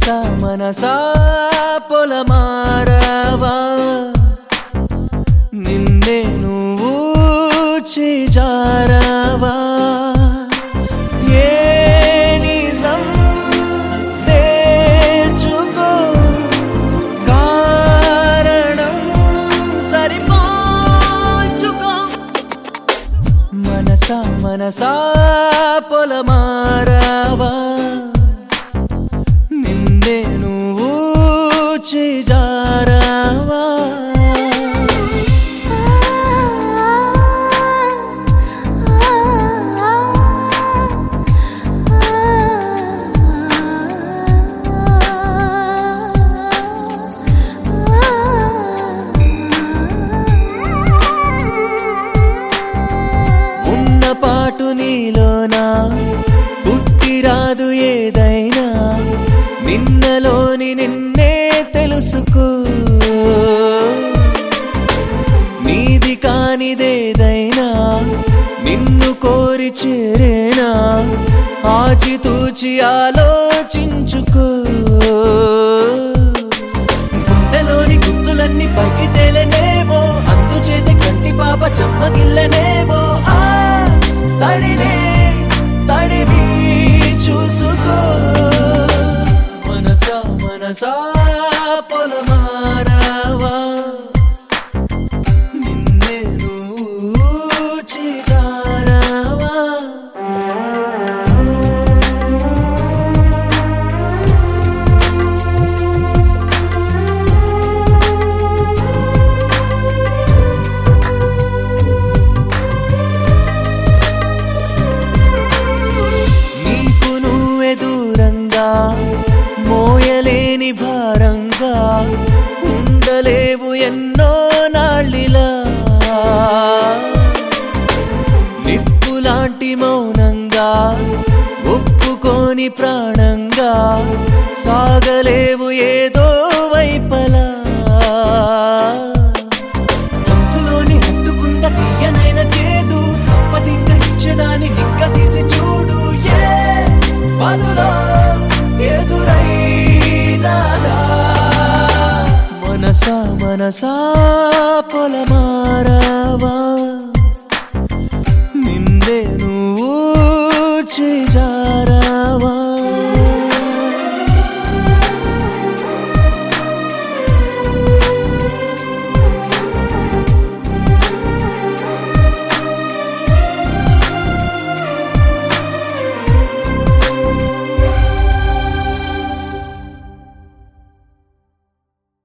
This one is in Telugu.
మనసా మనసా పొలమారవా నిన్నే నువ్వు చేజారవా ఏ నిజం తేల్చుకో కారణం సరిపోల్చుకో మనసా మనసా పొలమారవా నిన్నే నువ్వు చేజారవా ఉన్న పాటు నీలోనా పుట్టిరాదు ఏదైనా నిన్నలోని నిన్నే తెలుసుకో నీది కానిదేదైనా నిన్ను కోరి చేరేనా ఆచితూచి ఆలోచించుకో గుండెలోని గుర్తులన్నీ పైకి తేలనేమో అందుచేత కంటి పాప చెమ్మగిల్లనేమో ఆ తడినే తడివి చూసుకో మనసా మనసా పొలమారవా నిన్నే నువ్వు చేజారవా నీకు నువ్వే దూరంగా మోయలేని భారంగా ఉండలేవు ఎన్నో నాళ్ళిలా నిప్పులాంటి మౌనంగా ఒప్పుకోని ప్రాణంగా సాగలేవు ఏదో వైపలా గొంతులోని హత్తుకుంద తీయనైన చేదు తప్పదింక ఇచ్చడాన్ని నిక్క తీసి చూడు ఏ బదులో ఎదురైనా మనసా మనసా పొలమారవా నిన్నే నువ్వు చేజా